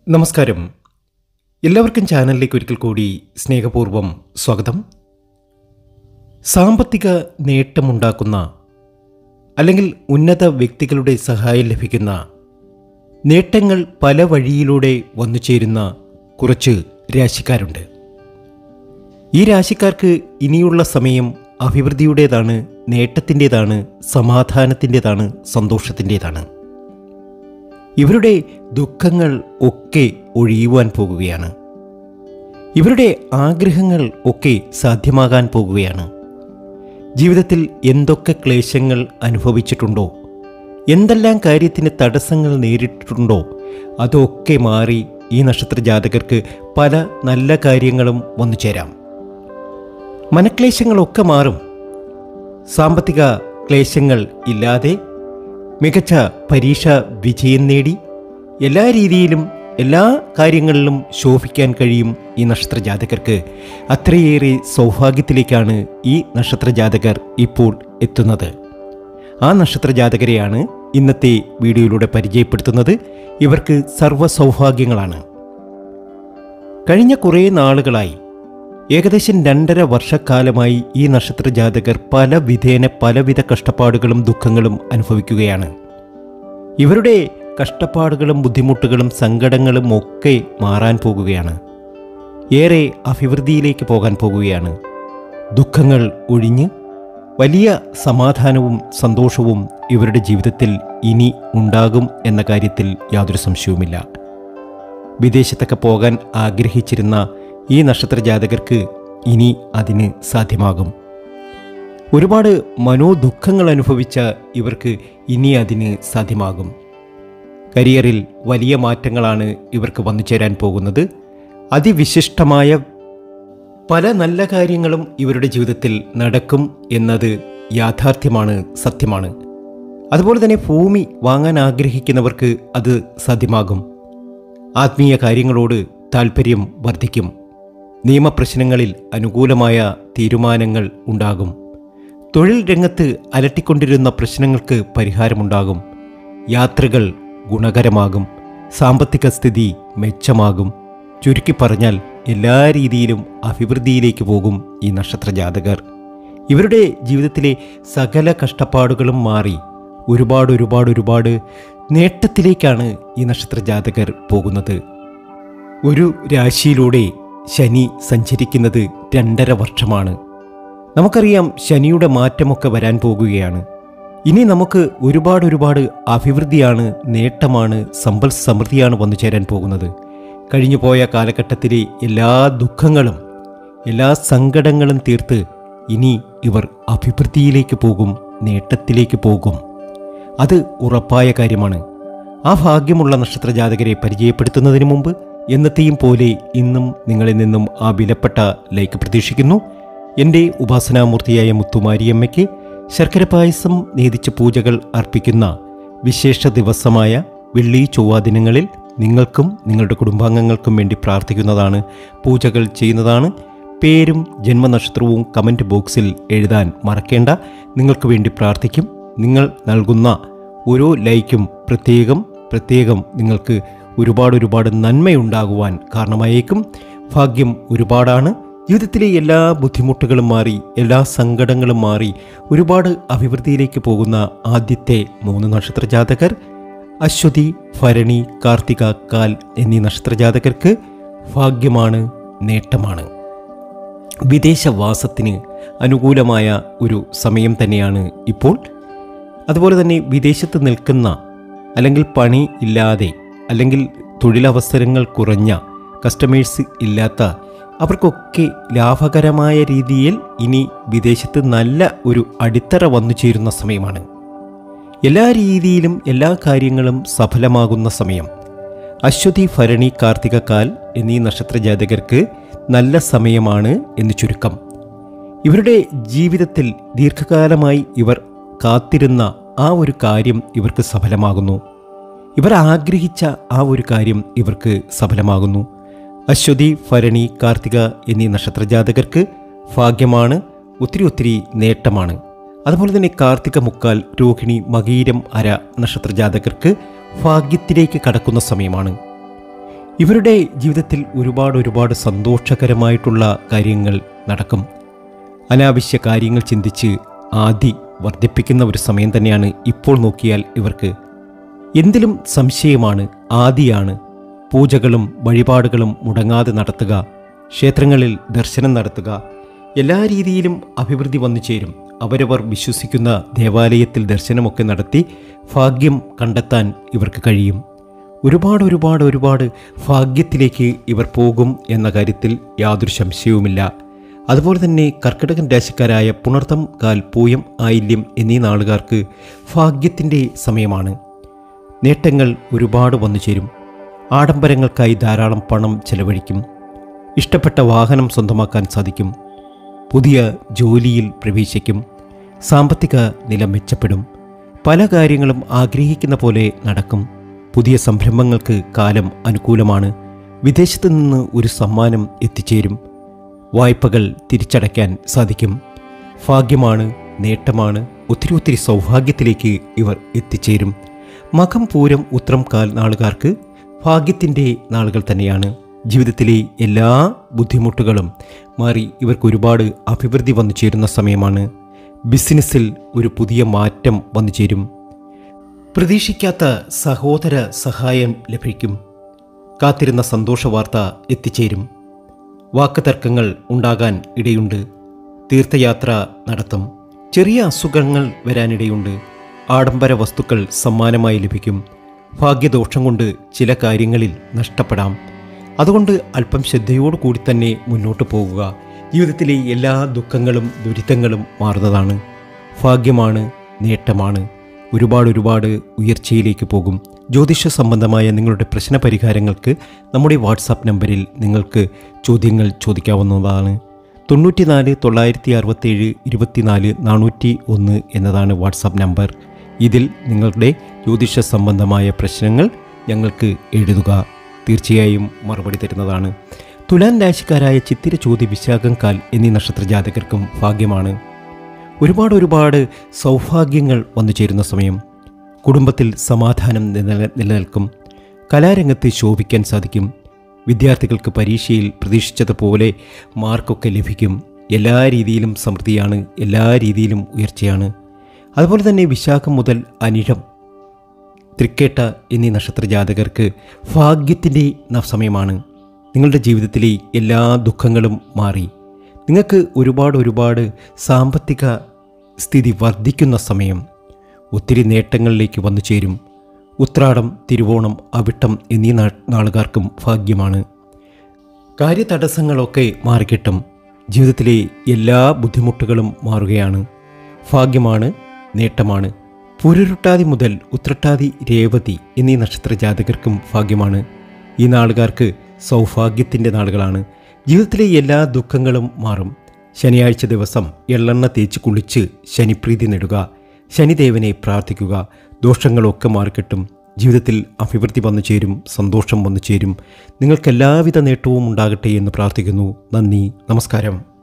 നമസ്കാരം എല്ലാവർക്കും ചാനലിലേക്ക് ഒരിക്കൽ കൂടി സ്നേഹപൂർവ്വം സ്വാഗതം സാമ്പത്തിക നേട്ടമുണ്ടാക്കുന്ന അല്ലെങ്കിൽ ഉന്നത വ്യക്തികളുടെ സഹായം ലഭിക്കുന്ന നേട്ടങ്ങൾ പല വഴിയിലൂടെ വന്നു ചേരുന്ന കുറച്ച് രാശിക്കാരുണ്ട് ഈ രാശിക്കാർക്ക് ഇനിയുള്ള സമയം അഭിവൃദ്ധിയുടേതാണ് നേട്ടത്തിൻ്റെതാണ് സമാധാനത്തിൻ്റെതാണ് സന്തോഷത്തിൻ്റെതാണ് ഇവരുടെ ദുഃഖങ്ങൾ ഒക്കെ ഒഴിയുവാൻ പോകുകയാണ് ഇവരുടെ ആഗ്രഹങ്ങൾ ഒക്കെ സാധ്യമാകാൻ പോകുകയാണ് ജീവിതത്തിൽ എന്തൊക്കെ ക്ലേശങ്ങൾ അനുഭവിച്ചിട്ടുണ്ടോ എന്തെല്ലാം കാര്യത്തിന് തടസ്സങ്ങൾ നേരിട്ടിട്ടുണ്ടോ അതൊക്കെ മാറി ഈ നക്ഷത്ര ജാതകർക്ക് പല നല്ല കാര്യങ്ങളും വന്നു ചേരാം മനക്ലേശങ്ങളൊക്കെ മാറും സാമ്പത്തിക ക്ലേശങ്ങൾ ഇല്ലാതെ മികച്ച പരീക്ഷ വിജയം നേടി എല്ലാ രീതിയിലും എല്ലാ കാര്യങ്ങളിലും ശോഭിക്കാൻ കഴിയും ഈ നക്ഷത്ര ജാതകർക്ക് അത്രയേറെ സൗഭാഗ്യത്തിലേക്കാണ് ഈ നക്ഷത്ര ജാതകർ ഇപ്പോൾ എത്തുന്നത് ആ നക്ഷത്ര ജാതകരെയാണ് ഇന്നത്തെ വീഡിയോയിലൂടെ പരിചയപ്പെടുത്തുന്നത് ഇവർക്ക് സർവ്വ സൗഭാഗ്യങ്ങളാണ് കഴിഞ്ഞ കുറേ നാളുകളായി ഏകദേശം രണ്ടര വർഷക്കാലമായി ഈ നക്ഷത്ര ജാതകർ പല വിധേന പലവിധ കഷ്ടപ്പാടുകളും ദുഃഖങ്ങളും അനുഭവിക്കുകയാണ് ഇവരുടെ കഷ്ടപ്പാടുകളും ബുദ്ധിമുട്ടുകളും സങ്കടങ്ങളും ഒക്കെ മാറാൻ പോകുകയാണ് ഏറെ അഭിവൃദ്ധിയിലേക്ക് പോകാൻ പോകുകയാണ് ദുഃഖങ്ങൾ ഒഴിഞ്ഞ് വലിയ സമാധാനവും സന്തോഷവും ഇവരുടെ ജീവിതത്തിൽ ഇനി ഉണ്ടാകും എന്ന കാര്യത്തിൽ യാതൊരു സംശയവുമില്ല വിദേശത്തൊക്കെ പോകാൻ ആഗ്രഹിച്ചിരുന്ന ഈ നക്ഷത്ര ജാതകർക്ക് ഇനി അതിന് സാധ്യമാകും ഒരുപാട് മനോദുഃഖങ്ങൾ അനുഭവിച്ച ഇവർക്ക് ഇനി അതിന് സാധ്യമാകും കരിയറിൽ വലിയ മാറ്റങ്ങളാണ് ഇവർക്ക് വന്നു ചേരാൻ പോകുന്നത് അതിവിശിഷ്ടമായ പല നല്ല കാര്യങ്ങളും ഇവരുടെ ജീവിതത്തിൽ നടക്കും എന്നത് യാഥാർത്ഥ്യമാണ് സത്യമാണ് അതുപോലെ തന്നെ ഭൂമി വാങ്ങാൻ ആഗ്രഹിക്കുന്നവർക്ക് അത് സാധ്യമാകും ആത്മീയ കാര്യങ്ങളോട് താൽപ്പര്യം വർദ്ധിക്കും നിയമപ്രശ്നങ്ങളിൽ അനുകൂലമായ തീരുമാനങ്ങൾ ഉണ്ടാകും തൊഴിൽ രംഗത്ത് അലട്ടിക്കൊണ്ടിരുന്ന പ്രശ്നങ്ങൾക്ക് പരിഹാരമുണ്ടാകും യാത്രകൾ ഗുണകരമാകും സാമ്പത്തിക സ്ഥിതി മെച്ചമാകും ചുരുക്കി പറഞ്ഞാൽ എല്ലാ രീതിയിലും അഭിവൃദ്ധിയിലേക്ക് പോകും ഈ നക്ഷത്ര ജാതകർ ഇവരുടെ ജീവിതത്തിലെ സകല കഷ്ടപ്പാടുകളും മാറി ഒരുപാട് ഒരുപാട് ഒരുപാട് നേട്ടത്തിലേക്കാണ് ഈ നക്ഷത്ര ജാതകർ പോകുന്നത് ഒരു രാശിയിലൂടെ ശനി സഞ്ചരിക്കുന്നത് രണ്ടര വർഷമാണ് നമുക്കറിയാം ശനിയുടെ മാറ്റമൊക്കെ വരാൻ പോകുകയാണ് ഇനി നമുക്ക് ഒരുപാട് ഒരുപാട് അഭിവൃദ്ധിയാണ് നേട്ടമാണ് സമ്പൽ സമൃദ്ധിയാണ് വന്നു ചേരാൻ പോകുന്നത് കഴിഞ്ഞു പോയ കാലഘട്ടത്തിലെ എല്ലാ ദുഃഖങ്ങളും എല്ലാ സങ്കടങ്ങളും തീർത്ത് ഇനി ഇവർ അഭിവൃദ്ധിയിലേക്ക് പോകും നേട്ടത്തിലേക്ക് പോകും അത് ഉറപ്പായ കാര്യമാണ് ആ ഭാഗ്യമുള്ള നക്ഷത്ര ജാതകരെ പരിചയപ്പെടുത്തുന്നതിന് മുമ്പ് എന്നത്തെയും പോലെ ഇന്നും നിങ്ങളിൽ നിന്നും ആ വിലപ്പെട്ട ലൈക്ക് പ്രതീക്ഷിക്കുന്നു എൻ്റെ ഉപാസനാമൂർത്തിയായ മുത്തുമാരിയമ്മയ്ക്ക് ശർക്കര പായസം നേതിച്ച പൂജകൾ അർപ്പിക്കുന്ന വിശേഷ ദിവസമായ വെള്ളി ചൊവ്വ ദിനങ്ങളിൽ നിങ്ങൾക്കും നിങ്ങളുടെ കുടുംബാംഗങ്ങൾക്കും വേണ്ടി പ്രാർത്ഥിക്കുന്നതാണ് പൂജകൾ ചെയ്യുന്നതാണ് പേരും ജന്മനക്ഷത്രവും കമൻറ്റ് ബോക്സിൽ എഴുതാൻ മറക്കേണ്ട നിങ്ങൾക്ക് വേണ്ടി പ്രാർത്ഥിക്കും നിങ്ങൾ നൽകുന്ന ഓരോ ലൈക്കും പ്രത്യേകം പ്രത്യേകം നിങ്ങൾക്ക് ഒരുപാട് ഒരുപാട് നന്മയുണ്ടാകുവാൻ കാരണമായേക്കും ഭാഗ്യം ഒരുപാടാണ് ജീവിതത്തിലെ എല്ലാ ബുദ്ധിമുട്ടുകളും മാറി എല്ലാ സങ്കടങ്ങളും മാറി ഒരുപാട് അഭിവൃദ്ധിയിലേക്ക് പോകുന്ന ആദ്യത്തെ മൂന്ന് നക്ഷത്ര ജാതകർ അശ്വതി ഭരണി കാർത്തിക കാൽ എന്നീ നക്ഷത്ര ജാതകർക്ക് ഭാഗ്യമാണ് നേട്ടമാണ് വിദേശവാസത്തിന് അനുകൂലമായ ഒരു സമയം തന്നെയാണ് ഇപ്പോൾ അതുപോലെ തന്നെ വിദേശത്ത് നിൽക്കുന്ന അല്ലെങ്കിൽ പണി ഇല്ലാതെ അല്ലെങ്കിൽ തൊഴിലവസരങ്ങൾ കുറഞ്ഞ കസ്റ്റമേഴ്സ് ഇല്ലാത്ത അവർക്കൊക്കെ ലാഭകരമായ രീതിയിൽ ഇനി വിദേശത്ത് നല്ല ഒരു അടിത്തറ വന്നു ചേരുന്ന സമയമാണ് എല്ലാ രീതിയിലും എല്ലാ കാര്യങ്ങളും സഫലമാകുന്ന സമയം അശ്വതി ഭരണി കാർത്തിക കാൽ എന്നീ നക്ഷത്ര ജാതകർക്ക് നല്ല സമയമാണ് എന്ന് ചുരുക്കം ഇവരുടെ ജീവിതത്തിൽ ദീർഘകാലമായി ഇവർ കാത്തിരുന്ന ആ ഒരു കാര്യം ഇവർക്ക് സഫലമാകുന്നു ഇവർ ആഗ്രഹിച്ച ആ ഒരു കാര്യം ഇവർക്ക് സഫലമാകുന്നു അശ്വതി ഭരണി കാർത്തിക എന്നീ നക്ഷത്ര ജാതകർക്ക് ഭാഗ്യമാണ് ഒത്തിരി ഒത്തിരി നേട്ടമാണ് അതുപോലെ തന്നെ കാർത്തിക മുക്കാൽ രോഹിണി മകീരം അര നക്ഷത്ര ജാതകർക്ക് ഭാഗ്യത്തിലേക്ക് കടക്കുന്ന സമയമാണ് ഇവരുടെ ജീവിതത്തിൽ ഒരുപാട് ഒരുപാട് സന്തോഷകരമായിട്ടുള്ള കാര്യങ്ങൾ നടക്കും അനാവശ്യ കാര്യങ്ങൾ ചിന്തിച്ച് ആദി വർദ്ധിപ്പിക്കുന്ന ഒരു സമയം തന്നെയാണ് ഇപ്പോൾ നോക്കിയാൽ ഇവർക്ക് എന്തിലും സംശയമാണ് ആദിയാണ് പൂജകളും വഴിപാടുകളും മുടങ്ങാതെ നടത്തുക ക്ഷേത്രങ്ങളിൽ ദർശനം നടത്തുക എല്ലാ രീതിയിലും അഭിവൃദ്ധി വന്നു ചേരും അവരവർ വിശ്വസിക്കുന്ന ദേവാലയത്തിൽ ദർശനമൊക്കെ നടത്തി ഭാഗ്യം കണ്ടെത്താൻ ഇവർക്ക് കഴിയും ഒരുപാട് ഒരുപാട് ഒരുപാട് ഭാഗ്യത്തിലേക്ക് ഇവർ പോകും എന്ന കാര്യത്തിൽ യാതൊരു സംശയവുമില്ല അതുപോലെ തന്നെ കർക്കിടകൻ രാശിക്കാരായ പുണർത്തം കാൽ പൂയം ആയില്യം എന്നീ നാളുകാർക്ക് ഭാഗ്യത്തിൻ്റെ സമയമാണ് നേട്ടങ്ങൾ ഒരുപാട് വന്നു ചേരും ആഡംബരങ്ങൾക്കായി ധാരാളം പണം ചെലവഴിക്കും ഇഷ്ടപ്പെട്ട വാഹനം സ്വന്തമാക്കാൻ സാധിക്കും പുതിയ ജോലിയിൽ പ്രവേശിക്കും സാമ്പത്തിക നില മെച്ചപ്പെടും പല കാര്യങ്ങളും ആഗ്രഹിക്കുന്ന പോലെ നടക്കും പുതിയ സംരംഭങ്ങൾക്ക് കാലം അനുകൂലമാണ് വിദേശത്ത് നിന്ന് ഒരു സമ്മാനം എത്തിച്ചേരും വായ്പകൾ തിരിച്ചടയ്ക്കാൻ സാധിക്കും ഭാഗ്യമാണ് നേട്ടമാണ് ഒത്തിരി ഒത്തിരി സൗഭാഗ്യത്തിലേക്ക് ഇവർ എത്തിച്ചേരും മകം പൂരം ഉത്രം കാൽ നാളുകാർക്ക് ഭാഗ്യത്തിൻ്റെ നാളുകൾ തന്നെയാണ് ജീവിതത്തിലെ എല്ലാ ബുദ്ധിമുട്ടുകളും മാറി ഇവർക്ക് ഒരുപാട് അഭിവൃദ്ധി വന്നു ചേരുന്ന സമയമാണ് ബിസിനസ്സിൽ ഒരു പുതിയ മാറ്റം വന്നു ചേരും പ്രതീക്ഷിക്കാത്ത സഹോദര സഹായം ലഭിക്കും കാത്തിരുന്ന സന്തോഷ വാർത്ത എത്തിച്ചേരും വാക്കുതർക്കങ്ങൾ ഉണ്ടാകാൻ ഇടയുണ്ട് തീർത്ഥയാത്ര നടത്തും ചെറിയ അസുഖങ്ങൾ വരാനിടയുണ്ട് ആഡംബര വസ്തുക്കൾ സമ്മാനമായി ലഭിക്കും ഭാഗ്യദോഷം കൊണ്ട് ചില കാര്യങ്ങളിൽ നഷ്ടപ്പെടാം അതുകൊണ്ട് അല്പം ശ്രദ്ധയോടുകൂടി തന്നെ മുന്നോട്ട് പോകുക ജീവിതത്തിലെ എല്ലാ ദുഃഖങ്ങളും ദുരിതങ്ങളും മാറുന്നതാണ് ഭാഗ്യമാണ് നേട്ടമാണ് ഒരുപാട് ഒരുപാട് ഉയർച്ചയിലേക്ക് പോകും ജ്യോതിഷ സംബന്ധമായ നിങ്ങളുടെ പ്രശ്ന പരിഹാരങ്ങൾക്ക് നമ്മുടെ വാട്സാപ്പ് നമ്പറിൽ നിങ്ങൾക്ക് ചോദ്യങ്ങൾ ചോദിക്കാവുന്നതാണ് തൊണ്ണൂറ്റിനാല് തൊള്ളായിരത്തി അറുപത്തേഴ് ഇരുപത്തിനാല് നാനൂറ്റി ഒന്ന് എന്നതാണ് വാട്സാപ്പ് നമ്പർ ഇതിൽ നിങ്ങളുടെ ജ്യോതിഷ സംബന്ധമായ പ്രശ്നങ്ങൾ ഞങ്ങൾക്ക് എഴുതുക തീർച്ചയായും മറുപടി തരുന്നതാണ് തുലാൻ രാശിക്കാരായ ചിത്തിര ചോതി വിശാഖം കാൽ എന്നീ നക്ഷത്ര ജാതകർക്കും ഭാഗ്യമാണ് ഒരുപാട് ഒരുപാട് സൗഭാഗ്യങ്ങൾ വന്നു ചേരുന്ന സമയം കുടുംബത്തിൽ സമാധാനം നില- നിലനിൽക്കും കലാരംഗത്ത് ശോഭിക്കാൻ സാധിക്കും വിദ്യാർത്ഥികൾക്ക് പരീക്ഷയിൽ പ്രതീക്ഷിച്ചതുപോലെ മാർക്കൊക്കെ ലഭിക്കും എല്ലാ രീതിയിലും സമൃദ്ധിയാണ് എല്ലാ രീതിയിലും ഉയർച്ചയാണ് അതുപോലെ തന്നെ വിശാഖം മുതൽ അനിഴം തൃക്കേട്ട എന്നീ നക്ഷത്ര ജാതകർക്ക് ഭാഗ്യത്തിൻ്റെ ന- സമയമാണ് നിങ്ങളുടെ ജീവിതത്തിലെ എല്ലാ ദുഃഖങ്ങളും മാറി നിങ്ങൾക്ക് ഒരുപാട് ഒരുപാട് സാമ്പത്തിക സ്ഥിതി വർദ്ധിക്കുന്ന സമയം ഒത്തിരി നേട്ടങ്ങളിലേക്ക് വന്നു ചേരും ഉത്രാടം തിരുവോണം അവിട്ടം എന്നീ നാ- നാളുകാർക്കും ഭാഗ്യമാണ് കാര്യതടസ്സങ്ങളൊക്കെ മാറിക്കിട്ടും ജീവിതത്തിലെ എല്ലാ ബുദ്ധിമുട്ടുകളും മാറുകയാണ് ഭാഗ്യമാണ് നേട്ടമാണ് പുരുരുട്ടാതി മുതൽ ഉത്രട്ടാതി രേവതി എന്നീ നക്ഷത്ര ജാതകർക്കും ഭാഗ്യമാണ് ഈ നാളുകാർക്ക് സൗഭാഗ്യത്തിൻ്റെ നാളുകളാണ് ജീവിതത്തിലെ എല്ലാ ദുഃഖങ്ങളും മാറും ശനിയാഴ്ച ദിവസം എള്ളെണ്ണ തേച്ച് കുളിച്ച് ശനിപ്രീതി നേടുക ശനിദേവനെ പ്രാർത്ഥിക്കുക ദോഷങ്ങളൊക്കെ മാറിക്കിട്ടും ജീവിതത്തിൽ അഭിവൃദ്ധി വന്നു ചേരും സന്തോഷം വന്നു ചേരും നിങ്ങൾക്ക് എല്ലാവിധ നേട്ടവും ഉണ്ടാകട്ടെ എന്ന് പ്രാർത്ഥിക്കുന്നു നന്ദി നമസ്കാരം